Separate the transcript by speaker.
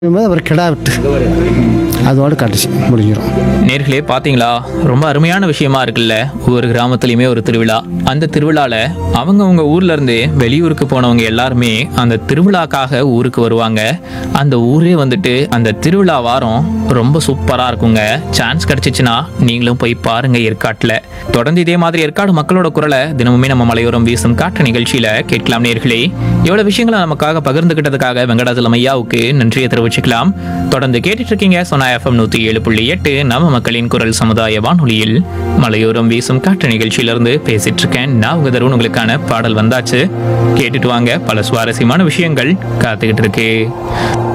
Speaker 1: ஒரு கிடா விட்டு அதோட கடைசி முடிஞ்சிடும்
Speaker 2: நேர்களே பாத்தீங்களா ரொம்ப அருமையான விஷயமா இருக்குல்ல ஒவ்வொரு கிராமத்துலயுமே ஒரு திருவிழா அந்த திருவிழால அவங்கவங்க ஊர்ல இருந்து வெளியூருக்கு போனவங்க எல்லாருமே அந்த திருவிழாக்காக ஊருக்கு வருவாங்க அந்த ஊரே வந்துட்டு அந்த திருவிழா வாரம் ரொம்ப சூப்பரா இருக்குங்க சான்ஸ் கிடைச்சிச்சுன்னா நீங்களும் போய் பாருங்க ஏற்காட்டுல தொடர்ந்து இதே மாதிரி ஏற்காடு மக்களோட குரலை தினமுமே நம்ம மலையோரம் வீசும் காற்று நிகழ்ச்சியில கேட்கலாம் நேர்களே எவ்வளவு விஷயங்களை நமக்காக பகிர்ந்துகிட்டதுக்காக வெங்கடாச்சலம் ஐயாவுக்கு நன்றியை தெரிவிச்சுக்கலாம் தொடர்ந்து கேட்டுட்டு இருக்கீங்க சொன்னா எஃப்எம் நூத்தி ஏழு புள்ளி எட்டு நம்ம மக்களின் குரல் சமுதாய வானொலியில் மலையோரம் வீசும் காற்று நிகழ்ச்சியிலிருந்து பேசிட்டு இருக்கேன் நான் உங்க தருண் உங்களுக்கான பாடல் வந்தாச்சு கேட்டுட்டு வாங்க பல சுவாரஸ்யமான விஷயங்கள் காத்துக்கிட்டு இருக்கு